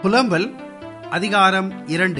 புலம்பல் அதிகாரம் இரண்டு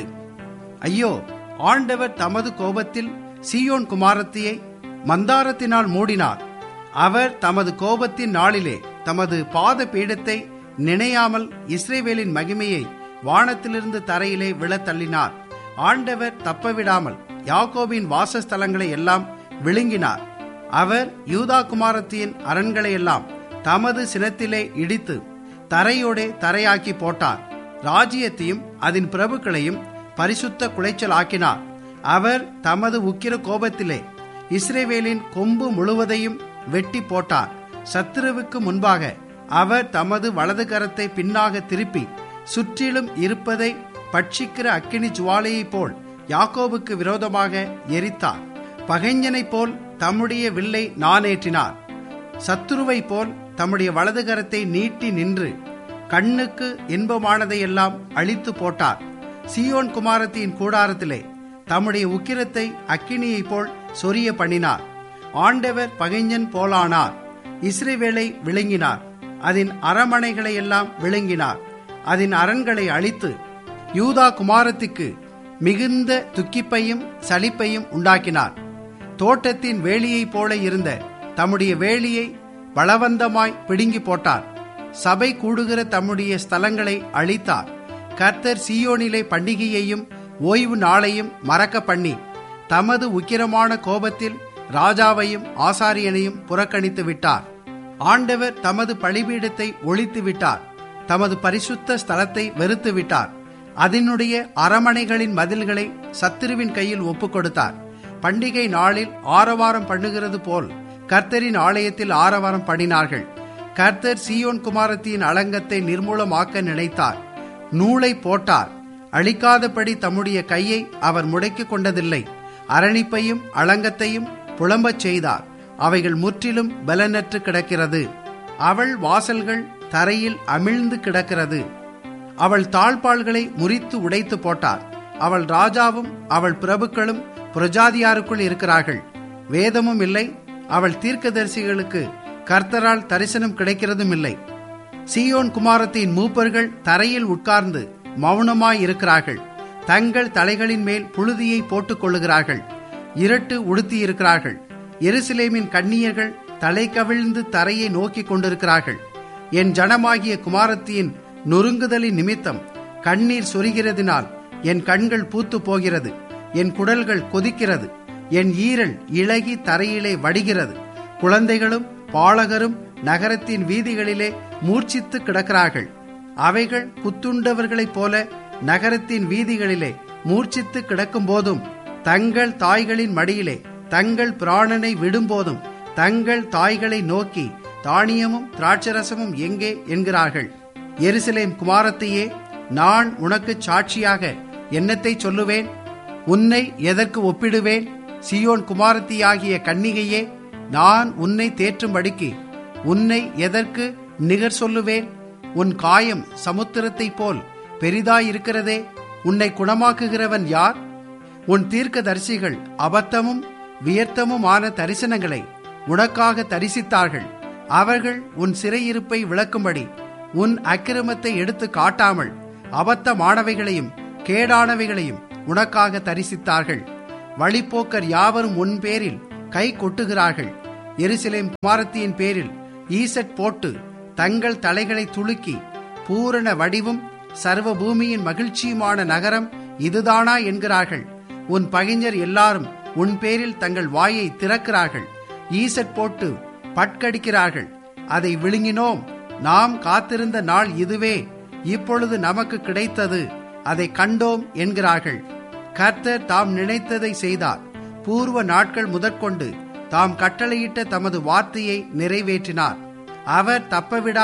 ஐயோ ஆண்டவர் தமது கோபத்தில் சீயோன் குமாரத்தியை மந்தாரத்தினால் மூடினார் அவர் தமது கோபத்தின் நாளிலே தமது பாத பீடத்தை நினையாமல் இஸ்ரேவேலின் மகிமையை வானத்திலிருந்து தரையிலே விழத் தள்ளினார் ஆண்டவர் தப்பவிடாமல் யாக்கோபின் வாசஸ்தலங்களை எல்லாம் விழுங்கினார் அவர் யூதா குமாரத்தியின் அரண்களை எல்லாம் தமது சினத்திலே இடித்து தரையோடே தரையாக்கி போட்டார் ராஜ்யத்தையும் அதன் பிரபுக்களையும் பரிசுத்த குலைச்சல் ஆக்கினார் அவர் தமது உக்கிர கோபத்திலே இஸ்ரேவேலின் கொம்பு முழுவதையும் வெட்டி போட்டார் சத்துருவுக்கு முன்பாக அவர் தமது வலது கரத்தை பின்னாக திருப்பி சுற்றிலும் இருப்பதை பட்சிக்கிற அக்கினி ஜுவாலையைப் போல் யாக்கோபுக்கு விரோதமாக எரித்தார் பகைஞனைப் போல் தம்முடைய வில்லை நானேற்றினார் சத்துருவைப் போல் தம்முடைய வலது கரத்தை நீட்டி நின்று கண்ணுக்கு இன்பமானதையெல்லாம் அழித்து போட்டார் சியோன் குமாரத்தின் கூடாரத்திலே தம்முடைய உக்கிரத்தை அக்கினியைப் போல் சொரிய பண்ணினார் ஆண்டவர் பகைஞன் போலானார் இஸ்ரேவேலை விழுங்கினார் அதன் அரமனைகளை எல்லாம் விழுங்கினார் அதன் அரண்களை அழித்து யூதா குமாரத்திற்கு மிகுந்த துக்கிப்பையும் சலிப்பையும் உண்டாக்கினார் தோட்டத்தின் வேலியைப் போல இருந்த தம்முடைய வேலியை பலவந்தமாய் பிடுங்கி போட்டார் சபை கூடுகிற தம்முடைய ஸ்தலங்களை அழித்தார் கர்த்தர் சீயோனிலே பண்டிகையையும் ஓய்வு நாளையும் மறக்க பண்ணி தமது உக்கிரமான கோபத்தில் ராஜாவையும் ஆசாரியனையும் புறக்கணித்து விட்டார் ஆண்டவர் தமது பழிபீடத்தை ஒழித்து விட்டார் தமது பரிசுத்த ஸ்தலத்தை வெறுத்து விட்டார் அதனுடைய அரமனைகளின் மதில்களை சத்துருவின் கையில் ஒப்புக் கொடுத்தார் பண்டிகை நாளில் ஆரவாரம் பண்ணுகிறது போல் கர்த்தரின் ஆலயத்தில் ஆரவாரம் பண்ணினார்கள் கர்த்தர் சீயோன் குமாரத்தின் அலங்கத்தை நிர்மூலமாக்க நினைத்தார் நூலை போட்டார் அழிக்காதபடி தம்முடைய கையை அவர் முடக்கிக் கொண்டதில்லை அரணிப்பையும் அலங்கத்தையும் புலம்பச் செய்தார் அவைகள் முற்றிலும் பலனற்று கிடக்கிறது அவள் வாசல்கள் தரையில் அமிழ்ந்து கிடக்கிறது அவள் தாழ்பாள்களை முறித்து உடைத்து போட்டார் அவள் ராஜாவும் அவள் பிரபுக்களும் புரஜாதியாருக்குள் இருக்கிறார்கள் வேதமும் இல்லை அவள் தீர்க்கதரிசிகளுக்கு கர்த்தரால் தரிசனம் கிடைக்கிறதும் இல்லை சீயோன் குமாரத்தின் மூப்பர்கள் தரையில் உட்கார்ந்து மௌனமாய் இருக்கிறார்கள் தங்கள் தலைகளின் மேல் புழுதியை போட்டுக் கொள்ளுகிறார்கள் இரட்டு உடுத்தி இருக்கிறார்கள் எருசலேமின் கண்ணியர்கள் தலை கவிழ்ந்து தரையை நோக்கி கொண்டிருக்கிறார்கள் என் ஜனமாகிய குமாரத்தியின் நொறுங்குதலின் நிமித்தம் கண்ணீர் சொரிகிறதினால் என் கண்கள் பூத்து போகிறது என் குடல்கள் கொதிக்கிறது என் ஈரல் இழகி தரையிலே வடிகிறது குழந்தைகளும் பாலகரும் நகரத்தின் வீதிகளிலே மூர்ச்சித்து கிடக்கிறார்கள் அவைகள் குத்துண்டவர்களைப் போல நகரத்தின் வீதிகளிலே மூர்ச்சித்து கிடக்கும் போதும் தங்கள் தாய்களின் மடியிலே தங்கள் பிராணனை விடும்போதும் தங்கள் தாய்களை நோக்கி தானியமும் திராட்சரசமும் எங்கே என்கிறார்கள் எருசலேம் குமாரத்தையே நான் உனக்கு சாட்சியாக என்னத்தை சொல்லுவேன் உன்னை எதற்கு ஒப்பிடுவேன் சியோன் குமாரத்தியாகிய கன்னிகையே நான் உன்னை தேற்றும்படிக்கு உன்னை எதற்கு நிகர் சொல்லுவேன் உன் காயம் சமுத்திரத்தைப் போல் பெரிதாயிருக்கிறதே உன்னை குணமாக்குகிறவன் யார் உன் தீர்க்க தரிசிகள் அபத்தமும் வியர்த்தமுமான தரிசனங்களை உனக்காக தரிசித்தார்கள் அவர்கள் உன் சிறையிருப்பை விளக்கும்படி உன் அக்கிரமத்தை எடுத்து காட்டாமல் அபத்தமானவைகளையும் கேடானவைகளையும் உனக்காக தரிசித்தார்கள் வழிப்போக்கர் யாவரும் உன் பேரில் கை கொட்டுகிறார்கள் எருசலேம் குமாரத்தியின் பேரில் ஈசட் போட்டு தங்கள் தலைகளை துலுக்கி பூரண வடிவும் சர்வ பூமியின் மகிழ்ச்சியுமான நகரம் இதுதானா என்கிறார்கள் உன் பகைஞர் எல்லாரும் உன் பேரில் தங்கள் வாயை திறக்கிறார்கள் ஈசட் போட்டு பட்கடிக்கிறார்கள் அதை விழுங்கினோம் நாம் காத்திருந்த நாள் இதுவே இப்பொழுது நமக்கு கிடைத்தது அதை கண்டோம் என்கிறார்கள் கர்த்தர் தாம் நினைத்ததை செய்தார் பூர்வ நாட்கள் முதற்கொண்டு தாம் கட்டளையிட்ட தமது வார்த்தையை நிறைவேற்றினார் அவர் தப்பவிடா